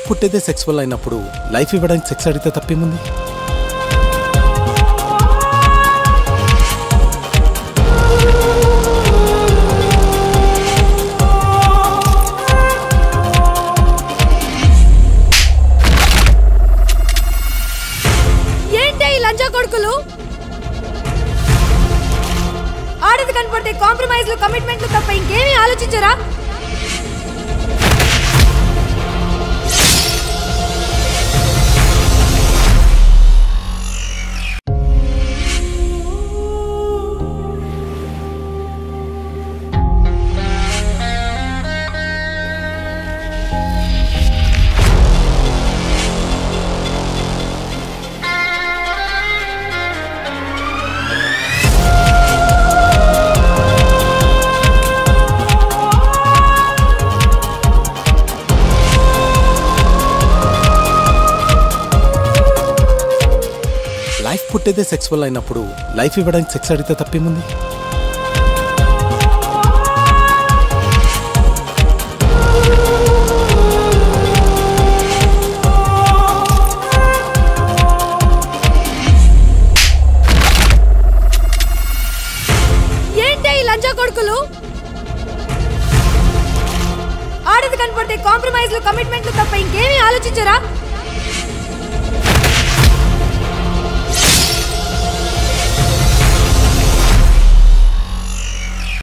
పుట్టేదే sex వల్ల అయినప్పుడు life ఇవ్వడానికి సెక్స్ అడిగితే తప్పేముంది ఏంటే ఈ లంచా కొడుకులు ఆడది కనపడితే కాంప్రమైజ్లు కమిట్మెంట్లు తప్ప ఇంకేమీ ఆలోచించరా లైఫ్ పుట్టేదే సెక్స్ వల్ల అయినప్పుడు లైఫ్ ఇవ్వడానికి సెక్స్ అడిగితే తప్పేముంది ఏంటే ఈ లంచా కొడుకులు ఆడది కనపడితే కాంప్రమైజ్లు కమిట్మెంట్లు తప్ప ఇంకేమీ ఆలోచించరా